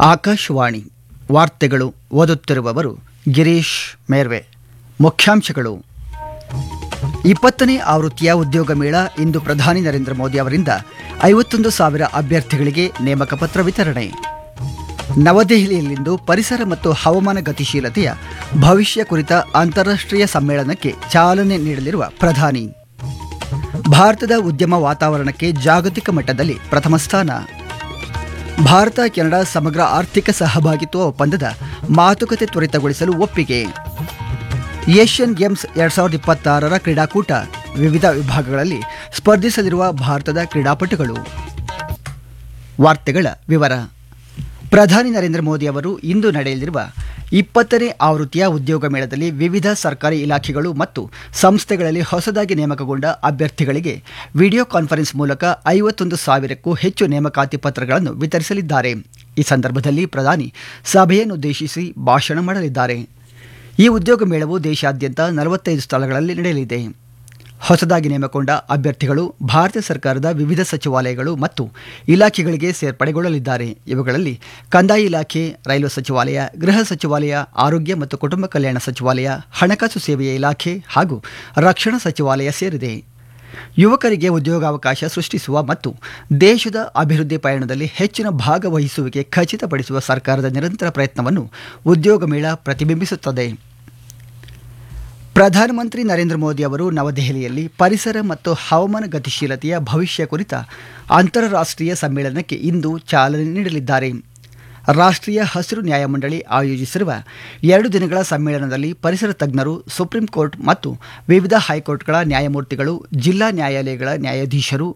ಆಕಾಶವಾಣಿ ವಾರ್ತೆಗಳು ಓದುತ್ತಿರುವವರು ಗಿರೀಶ್ ಮೇರ್ವೆ ಮುಖ್ಯಾಂಶಗಳು ಇಪ್ಪತ್ತನೇ ಆವೃತ್ತಿಯ ಉದ್ಯೋಗ ಮೇಳ ಇಂದು ಪ್ರಧಾನಿ ನರೇಂದ್ರ ಮೋದಿ ಅವರಿಂದ ಐವತ್ತೊಂದು ಸಾವಿರ ಅಭ್ಯರ್ಥಿಗಳಿಗೆ ನೇಮಕ ಪತ್ರ ವಿತರಣೆ ನವದೆಹಲಿಯಲ್ಲಿಂದು ಪರಿಸರ ಮತ್ತು ಹವಾಮಾನ ಗತಿಶೀಲತೆಯ ಭವಿಷ್ಯ ಕುರಿತ ಅಂತಾರಾಷ್ಟ್ರೀಯ ಸಮ್ಮೇಳನಕ್ಕೆ ಚಾಲನೆ ನೀಡಲಿರುವ ಪ್ರಧಾನಿ ಭಾರತದ ಉದ್ಯಮ ವಾತಾವರಣಕ್ಕೆ ಜಾಗತಿಕ ಮಟ್ಟದಲ್ಲಿ ಪ್ರಥಮ ಸ್ಥಾನ ಭಾರತ ಕೆನಡಾ ಸಮಗ್ರ ಆರ್ಥಿಕ ಸಹಭಾಗಿತ್ವ ಒಪ್ಪಂದದ ಮಾತುಕತೆ ತ್ವರಿತಗೊಳಿಸಲು ಒಪ್ಪಿಗೆ ಏಷ್ಯನ್ ಗೇಮ್ಸ್ ಎರಡ್ ಸಾವಿರದ ಇಪ್ಪತ್ತಾರರ ಕ್ರೀಡಾಕೂಟ ವಿವಿಧ ವಿಭಾಗಗಳಲ್ಲಿ ಸ್ಪರ್ಧಿಸಲಿರುವ ಭಾರತದ ಕ್ರೀಡಾಪಟುಗಳು ವಾರ್ತೆಗಳ ವಿವರ ಪ್ರಧಾನಿ ನರೇಂದ್ರ ಮೋದಿ ಅವರು ಇಂದು ನಡೆಯಲಿರುವ ಇಪ್ಪತ್ತನೇ ಆವೃತ್ತಿಯ ಉದ್ಯೋಗ ಮೇಳದಲ್ಲಿ ವಿವಿಧ ಸರ್ಕಾರಿ ಇಲಾಖೆಗಳು ಮತ್ತು ಸಂಸ್ಥೆಗಳಲ್ಲಿ ಹೊಸದಾಗಿ ನೇಮಕಗೊಂಡ ಅಭ್ಯರ್ಥಿಗಳಿಗೆ ವಿಡಿಯೋ ಕಾನ್ಫರೆನ್ಸ್ ಮೂಲಕ ಐವತ್ತೊಂದು ಸಾವಿರಕ್ಕೂ ಹೆಚ್ಚು ನೇಮಕಾತಿ ಪತ್ರಗಳನ್ನು ವಿತರಿಸಲಿದ್ದಾರೆ ಈ ಸಂದರ್ಭದಲ್ಲಿ ಪ್ರಧಾನಿ ಸಭೆಯನ್ನುದ್ದೇಶಿಸಿ ಭಾಷಣ ಮಾಡಲಿದ್ದಾರೆ ಈ ಉದ್ಯೋಗ ಮೇಳವು ದೇಶಾದ್ಯಂತ ನಲವತ್ತೈದು ಸ್ಥಳಗಳಲ್ಲಿ ನಡೆಯಲಿದೆ ಹೊಸದಾಗಿ ನೇಮಕೊಂಡ ಅಭ್ಯರ್ಥಿಗಳು ಭಾರತ ಸರ್ಕಾರದ ವಿವಿಧ ಸಚಿವಾಲಯಗಳು ಮತ್ತು ಇಲಾಖೆಗಳಿಗೆ ಸೇರ್ಪಡೆಗೊಳ್ಳಲಿದ್ದಾರೆ ಇವುಗಳಲ್ಲಿ ಕಂದಾಯ ಇಲಾಖೆ ರೈಲ್ವೆ ಸಚಿವಾಲಯ ಗೃಹ ಸಚಿವಾಲಯ ಆರೋಗ್ಯ ಮತ್ತು ಕುಟುಂಬ ಕಲ್ಯಾಣ ಸಚಿವಾಲಯ ಹಣಕಾಸು ಸೇವೆಯ ಇಲಾಖೆ ಹಾಗೂ ರಕ್ಷಣಾ ಸಚಿವಾಲಯ ಸೇರಿದೆ ಯುವಕರಿಗೆ ಉದ್ಯೋಗಾವಕಾಶ ಸೃಷ್ಟಿಸುವ ಮತ್ತು ದೇಶದ ಅಭಿವೃದ್ಧಿ ಪಯಣದಲ್ಲಿ ಹೆಚ್ಚಿನ ಭಾಗವಹಿಸುವಿಕೆ ಖಚಿತಪಡಿಸುವ ಸರ್ಕಾರದ ನಿರಂತರ ಪ್ರಯತ್ನವನ್ನು ಉದ್ಯೋಗ ಮೇಳ ಪ್ರತಿಬಿಂಬಿಸುತ್ತದೆ ಪ್ರಧಾನಮಂತ್ರಿ ನರೇಂದ್ರ ಮೋದಿ ಅವರು ನವದೆಹಲಿಯಲ್ಲಿ ಪರಿಸರ ಮತ್ತು ಹವಾಮಾನ ಗತಿಶೀಲತೆಯ ಭವಿಷ್ಯ ಕುರಿತ ಅಂತಾರಾಷ್ಟ್ರೀಯ ಸಮ್ಮೇಳನಕ್ಕೆ ಇಂದು ಚಾಲನೆ ನೀಡಲಿದ್ದಾರೆ ರಾಷ್ಟ್ರೀಯ ಹಸಿರು ನ್ಯಾಯಮಂಡಳಿ ಆಯೋಜಿಸಿರುವ ಎರಡು ದಿನಗಳ ಸಮ್ಮೇಳನದಲ್ಲಿ ಪರಿಸರ ತಜ್ಞರು ಸುಪ್ರೀಂ ಕೋರ್ಟ್ ಮತ್ತು ವಿವಿಧ ಹೈಕೋರ್ಟ್ಗಳ ನ್ಯಾಯಮೂರ್ತಿಗಳು ಜಿಲ್ಲಾ ನ್ಯಾಯಾಲಯಗಳ ನ್ಯಾಯಾಧೀಶರು